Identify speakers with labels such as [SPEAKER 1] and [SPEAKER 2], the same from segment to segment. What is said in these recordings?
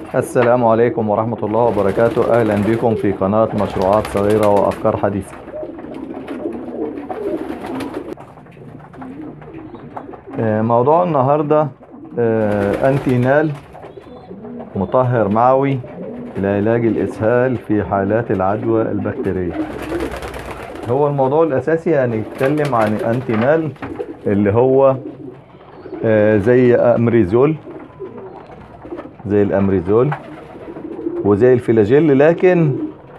[SPEAKER 1] السلام عليكم ورحمة الله وبركاته أهلا بكم في قناة مشروعات صغيرة وأفكار حديثة آه، موضوع النهاردة آه، أنتينال مطهر معوي لعلاج الإسهال في حالات العدوى البكتيرية هو الموضوع الأساسي هنتكلم عن أنتينال اللي هو آه، زي أمريزول زي الامريزول وزي الفلاجيل لكن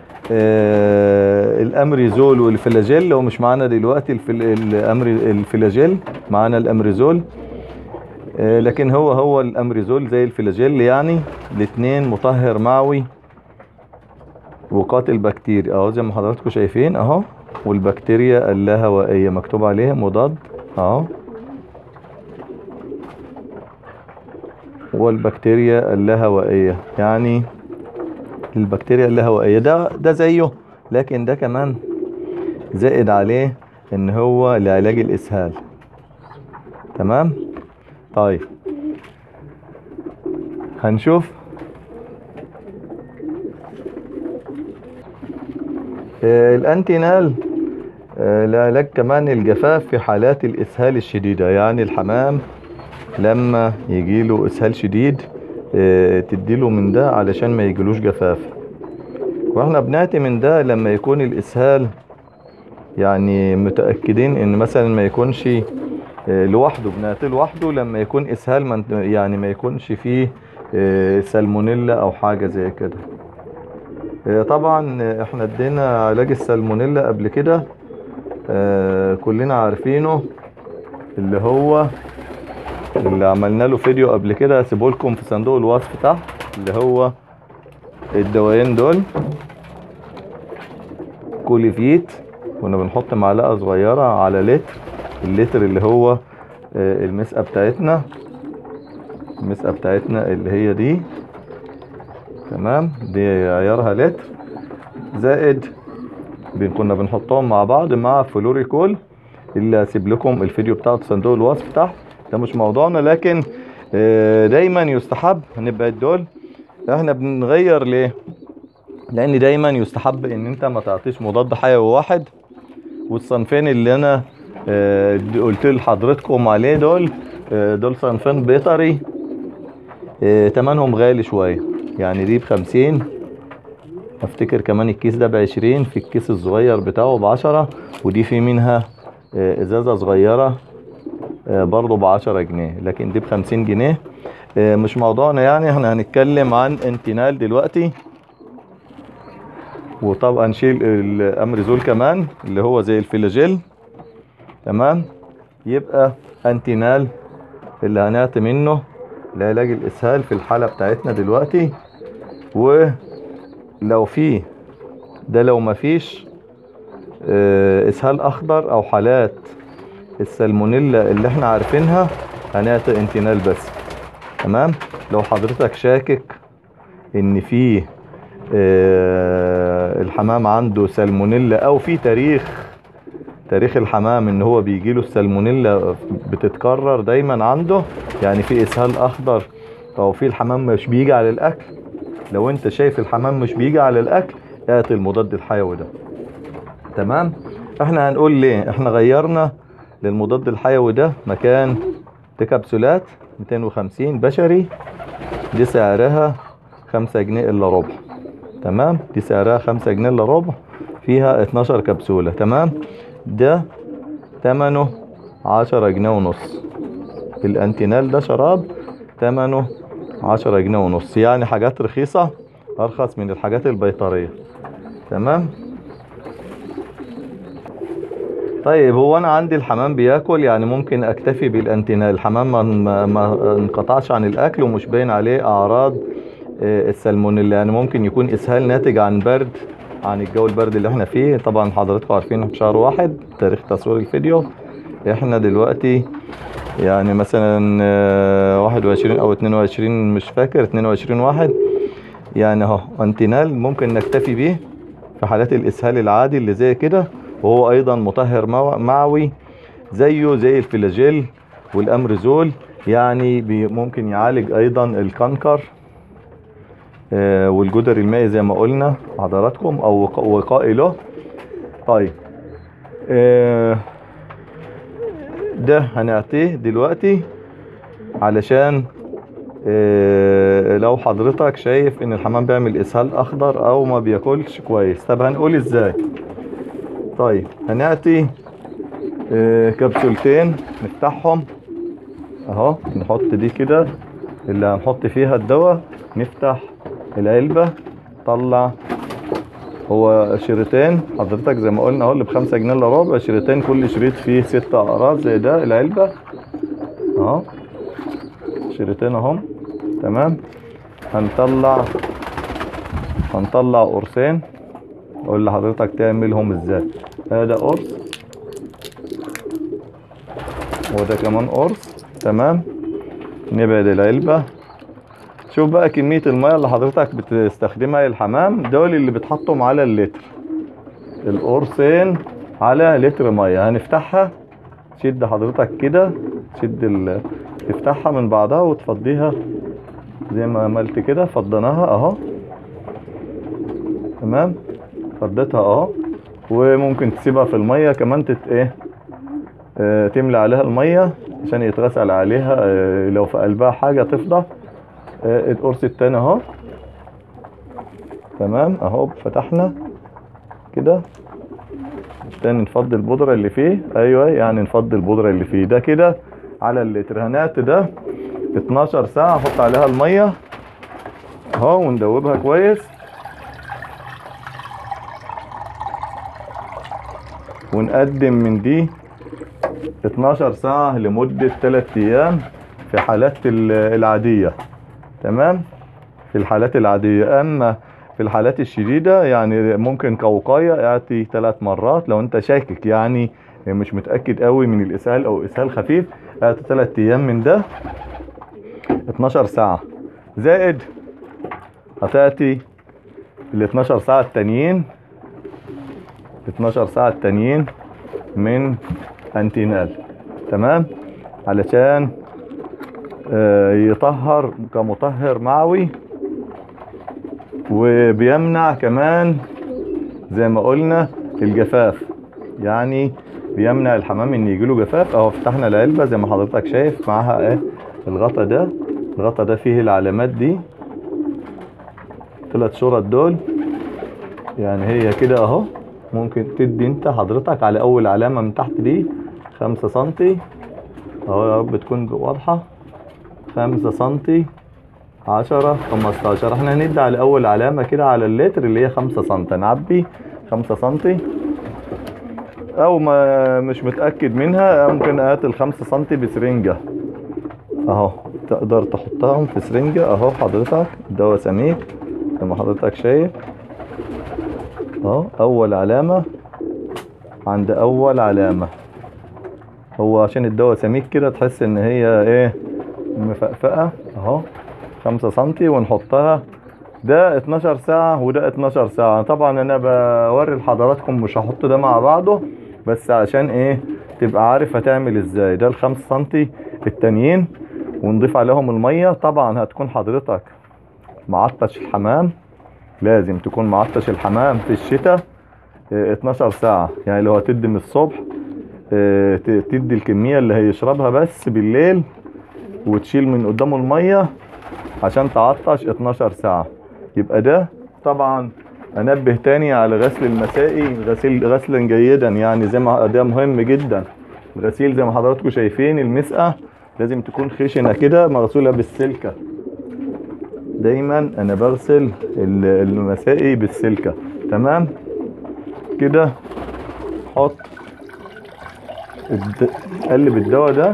[SPEAKER 1] آه الامريزول والفلاجيل هو مش معانا دلوقتي الفل... الأمري... الفلاجيل معانا الامريزول آه لكن هو هو الامريزول زي الفلاجيل يعني الاثنين مطهر معوي وقاتل بكتيريا اهو زي ما حضراتكم شايفين اهو والبكتيريا اللاهوائيه مكتوب عليها مضاد اهو والبكتيريا اللاهوائية يعني البكتيريا اللاهوائية ده ده زيه لكن ده كمان زائد عليه ان هو لعلاج الاسهال تمام طيب هنشوف آه الانتينال آه لعلاج كمان الجفاف في حالات الاسهال الشديدة يعني الحمام لما يجيله اسهال شديد اه تديله من ده علشان ما يجيلوش جفاف واحنا بناتي من ده لما يكون الاسهال يعني متاكدين ان مثلا ما يكونش اه لوحده بناتي لوحده لما يكون اسهال من يعني ما يكونش فيه اه سالمونيلا او حاجه زي كده طبعا احنا ادينا علاج السالمونيلا قبل كده كلنا عارفينه اللي هو اللي عملنا له فيديو قبل كده هسيبه لكم في صندوق الوصف تحت اللي هو الدوايين دول كوليفيت كنا بنحط معلقه صغيره على لتر اللتر اللي هو المسقه بتاعتنا المسقه بتاعتنا اللي هي دي تمام دي عيارها لتر زائد كنا بنحطهم مع بعض مع فلوريكول اللي هسيب لكم الفيديو بتاعه في صندوق الوصف تحت ده مش موضوعنا لكن دايما يستحب نبعد دول احنا بنغير ليه لان دايما يستحب ان انت ما تعطيش مضاد حيوي واحد والصنفين اللي انا قلت لحضرتكم عليه دول دول صنفين بيطري تمنهم غالي شوية يعني دي بخمسين افتكر كمان الكيس ده بعشرين في الكيس الصغير بتاعه بعشرة ودي في منها ازازة صغيرة برضو بعشرة جنيه لكن دي بخمسين جنيه مش موضوعنا يعني احنا هنتكلم عن انتينال دلوقتي وطبعا نشيل الامريزول كمان اللي هو زي الفلاجيل تمام يبقى انتينال اللي هنعطي منه لعلاج الاسهال في الحالة بتاعتنا دلوقتي ولو فيه ده لو مفيش اسهال اخضر او حالات السالمونيلا اللي احنا عارفينها هنعطي انتينال بس تمام لو حضرتك شاكك ان في اه الحمام عنده سالمونيلا او في تاريخ تاريخ الحمام ان هو بيجيله السالمونيلا بتتكرر دايما عنده يعني في اسهال اخضر او في الحمام مش بيجي على الاكل لو انت شايف الحمام مش بيجي على الاكل اعطي المضاد الحيوي ده تمام احنا هنقول ليه احنا غيرنا للمضاد الحيوي ده مكان دي كبسولات 250 بشري دي سعرها 5 جنيه الا ربع تمام دي سعرها 5 جنيه الا ربع فيها 12 كبسولة تمام ده ثمنه 10 جنيه ونص الانتينال ده شراب ثمنه 10 جنيه ونص يعني حاجات رخيصة ارخص من الحاجات البيطرية تمام طيب هو انا عندي الحمام بياكل يعني ممكن اكتفي بالانتينال الحمام ما, ما انقطعش عن الاكل ومش باين عليه اعراض السالمونيلا يعني ممكن يكون اسهال ناتج عن برد عن الجو البرد اللي احنا فيه طبعا حضراتكم عارفين في شهر واحد تاريخ تصوير الفيديو احنا دلوقتي يعني مثلا واحد وعشرين او اتنين وعشرين مش فاكر اتنين وعشرين واحد يعني اهو انتينال ممكن نكتفي بيه في حالات الاسهال العادي اللي زي كده وهو ايضا مطهر معوي زيه زي الفلاجيل والامريزول يعني ممكن يعالج ايضا الكنكر آه، والجدر المائي زي ما قلنا حضراتكم او وق- وقائي له طيب آه، ده هنعطيه دلوقتي علشان آه، لو حضرتك شايف ان الحمام بيعمل اسهال اخضر او ما بياكلش كويس طب هنقول ازاي طيب هنعطي آه، كبسولتين نفتحهم اهو نحط دي كده اللي هنحط فيها الدواء نفتح العلبة طلع هو شريطين حضرتك زي ما قلنا اهو اللي بخمسة جنيه الا ربع شريطين كل شريط فيه ست اقراص زي ده العلبة اهو شريطين اهم تمام هنطلع هنطلع قرصين اقول لحضرتك تعملهم ازاي هذا قرص وده كمان قرص تمام نبعد العلبة شوف بقى كمية المية اللي حضرتك بتستخدمها للحمام دول اللي بتحطهم على اللتر القرصين على لتر مية هنفتحها تشد حضرتك كده تشد ال... تفتحها من بعضها وتفضيها زي ما عملت كده فضيناها اهو تمام فضيتها اهو وممكن تسيبها في المية كمان تت ايه آه، تملى عليها المية عشان يتغسل عليها آه، لو في قلبها حاجة تفضى آه، القرص التاني اهو تمام اهو فتحنا كده تاني نفضي البودرة اللي فيه ايوه يعني نفضي البودرة اللي فيه ده كده على اللتر هنات ده 12 ساعة احط عليها المية اهو وندوبها كويس ونقدم من دي 12 ساعة لمدة 3 أيام في حالات ال- العادية تمام في الحالات العادية أما في الحالات الشديدة يعني ممكن كوقاية اعطي ثلاث مرات لو انت شاكك يعني مش متأكد قوي من الإسهال أو إسهال خفيف اعطي ثلاث أيام من ده 12 ساعة زائد هتأتي ال 12 ساعة التانيين 12 ساعة التانيين من انتينال تمام علشان آه، يطهر كمطهر معوي وبيمنع كمان زي ما قلنا الجفاف يعني بيمنع الحمام ان يجيله جفاف اهو فتحنا العلبة زي ما حضرتك شايف معاها ايه الغطا ده الغطا ده فيه العلامات دي ثلاث شرط دول يعني هي كده اهو ممكن تدي انت حضرتك على اول علامة من تحت دي خمسة سنتي اهو يا رب تكون واضحة خمسة سنتي عشرة خمستاشر احنا هندي على اول علامة كده على اللتر اللي هي خمسة سنتي نعبي خمسة سنتي او ما مش متأكد منها ممكن اقات الخمسة سنتي بسرنجة اهو تقدر تحطهم في سرنجة اهو حضرتك دواء سميك زي ما حضرتك شايف اهو اول علامة عند اول علامة هو عشان الدواء سميك كده تحس ان هي ايه مفقفقة اهو خمسة سنتي ونحطها ده 12 ساعة وده 12 ساعة طبعا انا بوري لحضراتكم مش هحط ده مع بعضه بس عشان ايه تبقى عارف هتعمل ازاي ده الخمسة سنتي التانيين ونضيف عليهم المية طبعا هتكون حضرتك معطش الحمام لازم تكون معطش الحمام في الشتاء اه، 12 ساعة يعني لو هتدي من الصبح اه، ت- تدي الكمية اللي هيشربها بس بالليل وتشيل من قدامه المية عشان تعطش 12 ساعة يبقى ده طبعا انبه تاني على غسل المسائي غسيل غسلا جيدا يعني زي ما ده مهم جدا الغسيل زي ما حضراتكم شايفين المسقة لازم تكون خشنة كده مغسولة بالسلكة دايما انا بغسل ال- المسائي بالسلكة تمام كده حط الد... قلب الدواء ده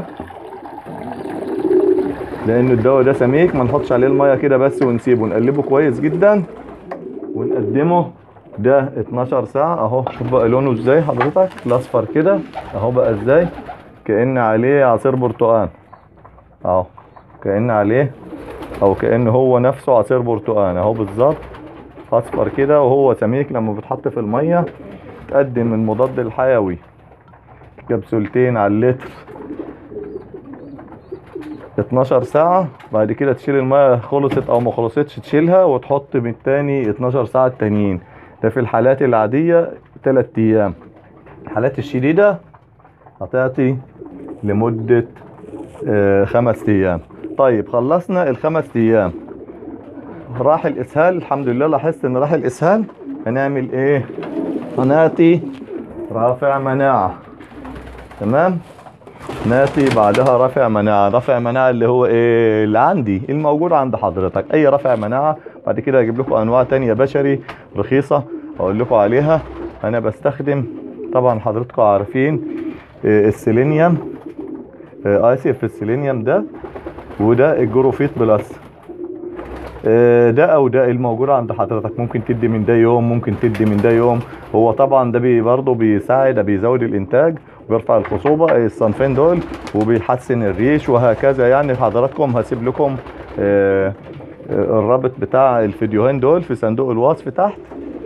[SPEAKER 1] لان الدواء ده سميك ما نحطش عليه الميه كده بس ونسيبه نقلبه كويس جدا ونقدمه ده 12 ساعة اهو شوف بقى لونه ازاي حضرتك الاصفر كده اهو بقى ازاي كأن عليه عصير برتقال اهو كأن عليه او كأن هو نفسه عصير برتقال اهو بالظبط اصفر كده وهو سميك لما بيتحط في المية تقدم المضاد الحيوي كبسولتين على اللتر 12 ساعة بعد كده تشيل المية خلصت او ما خلصتش تشيلها وتحط من التاني 12 ساعة التانيين ده في الحالات العادية 3 ايام الحالات الشديدة هتعطي لمدة آه، خمس ايام طيب خلصنا الخمس ايام راح الاسهال الحمد لله لاحظت ان راح الاسهال هنعمل ايه هنعطي رافع مناعة تمام ناتي بعدها رافع مناعة رافع مناعة اللي هو ايه اللي عندي الموجود عند حضرتك اي رافع مناعة بعد كده اجيب لكم انواع تانية بشري رخيصة اقول لكم عليها انا بستخدم طبعا حضراتكم عارفين إيه، السيلينيوم إيه، اسف السيلينيوم ده وده الجروفيت بلس آه، ده او ده الموجود عند حضرتك ممكن تدي من ده يوم ممكن تدي من ده يوم هو طبعا ده بي برضه بيساعد بيزود الانتاج وبيرفع الخصوبة الصنفين دول وبيحسن الريش وهكذا يعني حضراتكم هسيب لكم آه، آه، الرابط بتاع الفيديوهين دول في صندوق الوصف تحت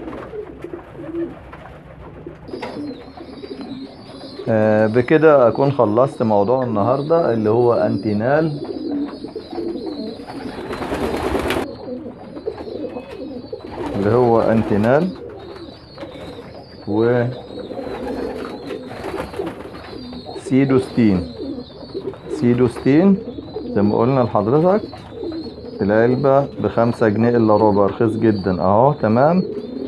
[SPEAKER 1] آه، بكده اكون خلصت موضوع النهارده اللي هو انتينال اللي هو انتينال و سيدوستين سيدوستين زي ما قلنا لحضرتك العلبة بخمسة جنيه الا ربع رخيص جدا اهو تمام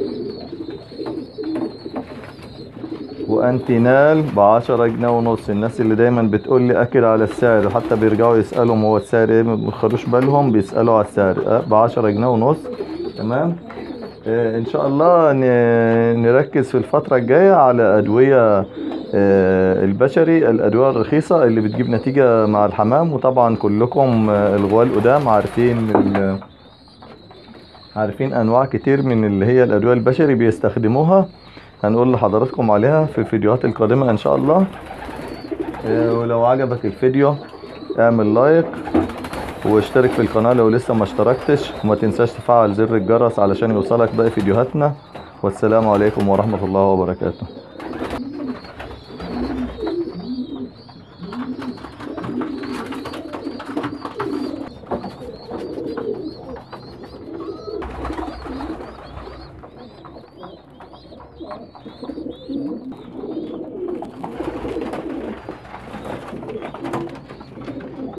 [SPEAKER 1] وانتينال بعشرة جنيه ونص الناس اللي دايما بتقول لي اكل على السعر حتى بيرجعوا يسألوا هو السعر ايه ما بيخدوش بالهم بيسألوا على السعر أه بعشرة جنيه ونص تمام آه، ان شاء الله ن- نركز في الفترة الجاية على ادوية آه، البشري الادوية الرخيصة اللي بتجيب نتيجة مع الحمام وطبعا كلكم آه، الغوال قدام عارفين ال- عارفين انواع كتير من اللي هي الادوية البشري بيستخدموها هنقول لحضراتكم عليها في الفيديوهات القادمة ان شاء الله آه، ولو عجبك الفيديو اعمل لايك واشترك في القناة لو لسه ما اشتركتش وما تنساش تفعل زر الجرس علشان يوصلك باقي فيديوهاتنا والسلام عليكم ورحمة الله وبركاته